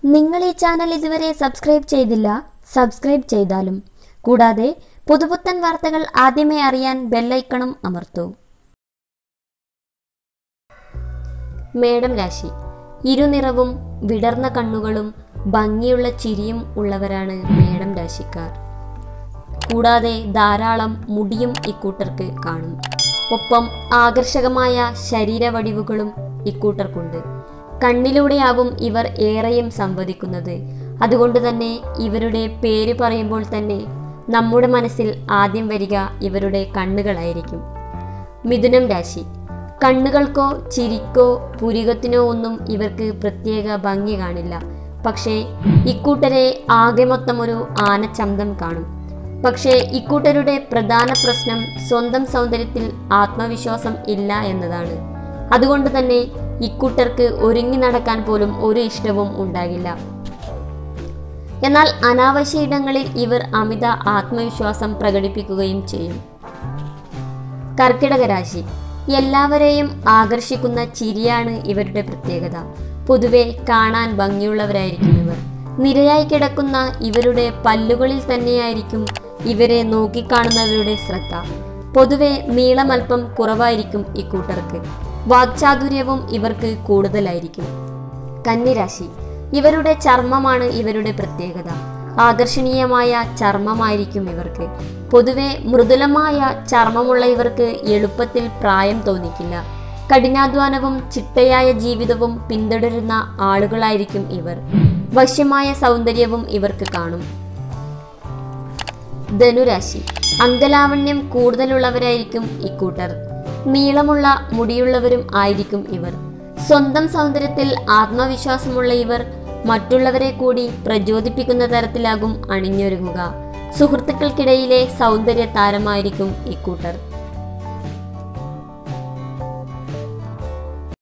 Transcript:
നിങ്ങൾ ഈ ചാനൽ ഇതുവരെ സബ്സ്ക്രൈബ് ചെയ്തില്ല സബ്സ്ക്രൈബ് ചെയ്താലും കൂടാതെ പുതുപുത്തൻ വാർത്തകൾ ആദ്യമേ അറിയാൻ ബെല്ലൈക്കണും അമർത്തൂ മേടം രാശി ഇരുനിറവും വിടർന്ന കണ്ണുകളും ഭംഗിയുള്ള ചിരിയും ഉള്ളവരാണ് മേടം രാശിക്കാർ കൂടാതെ ധാരാളം മുടിയും ഇക്കൂട്ടർക്ക് കാണും ഒപ്പം ആകർഷകമായ ശരീരവടിവുകളും ഇക്കൂട്ടർക്കുണ്ട് കണ്ണിലൂടെയാവും ഇവർ ഏറെയും സംവദിക്കുന്നത് അതുകൊണ്ട് തന്നെ ഇവരുടെ പേര് പറയുമ്പോൾ തന്നെ നമ്മുടെ മനസ്സിൽ ആദ്യം വരിക ഇവരുടെ കണ്ണുകളായിരിക്കും മിഥുനം രാശി കണ്ണുകൾക്കോ ചിരിക്കോ പുരികത്തിനോ ഒന്നും ഇവർക്ക് പ്രത്യേക ഭംഗി കാണില്ല പക്ഷേ ഇക്കൂട്ടരെ ആകെ മൊത്തം ഒരു ആനച്ചന്തം കാണും പക്ഷേ ഇക്കൂട്ടരുടെ പ്രധാന പ്രശ്നം സ്വന്തം സൗന്ദര്യത്തിൽ ആത്മവിശ്വാസം ഇല്ല എന്നതാണ് അതുകൊണ്ട് തന്നെ ഇക്കൂട്ടർക്ക് ഒരുങ്ങി നടക്കാൻ പോലും ഒരു ഇഷ്ടവും ഉണ്ടാകില്ല എന്നാൽ അനാവശ്യ ഇടങ്ങളിൽ ഇവർ അമിത ആത്മവിശ്വാസം പ്രകടിപ്പിക്കുകയും ചെയ്യും കർക്കിടക രാശി എല്ലാവരെയും ആകർഷിക്കുന്ന ചിരിയാണ് ഇവരുടെ പ്രത്യേകത പൊതുവെ കാണാൻ ഭംഗിയുള്ളവരായിരിക്കും ഇവർ നിരയായി കിടക്കുന്ന ഇവരുടെ പല്ലുകളിൽ തന്നെയായിരിക്കും ഇവരെ നോക്കിക്കാണുന്നവരുടെ ശ്രദ്ധ പൊതുവെ നീളമൽപ്പം കുറവായിരിക്കും ഇക്കൂട്ടർക്ക് വാക്ചാതുര്യവും ഇവർക്ക് കൂടുതലായിരിക്കും കന്നിരാശി ഇവരുടെ ചർമ്മമാണ് ഇവരുടെ പ്രത്യേകത ആകർഷണീയമായ ചർമ്മമായിരിക്കും ഇവർക്ക് പൊതുവെ മൃദുലമായ ചർമ്മമുള്ള ഇവർക്ക് എളുപ്പത്തിൽ പ്രായം തോന്നിക്കില്ല കഠിനാധ്വാനവും ചിട്ടയായ ജീവിതവും പിന്തുടരുന്ന ആളുകളായിരിക്കും ഇവർ വശ്യമായ സൗന്ദര്യവും ഇവർക്ക് കാണും ധനുരാശി അങ്കലാവണ്യം കൂടുതലുള്ളവരായിരിക്കും ഇക്കൂട്ടർ നീളമുള്ള മുടിയുള്ളവരും ആയിരിക്കും ഇവർ സ്വന്തം സൗന്ദര്യത്തിൽ ആത്മവിശ്വാസമുള്ള ഇവർ മറ്റുള്ളവരെ കൂടി പ്രചോദിപ്പിക്കുന്ന തരത്തിലാകും അണിഞ്ഞൊരുങ്ങുക സുഹൃത്തുക്കൾക്കിടയിലെ സൗന്ദര്യ താരമായിരിക്കും ഇക്കൂട്ടർ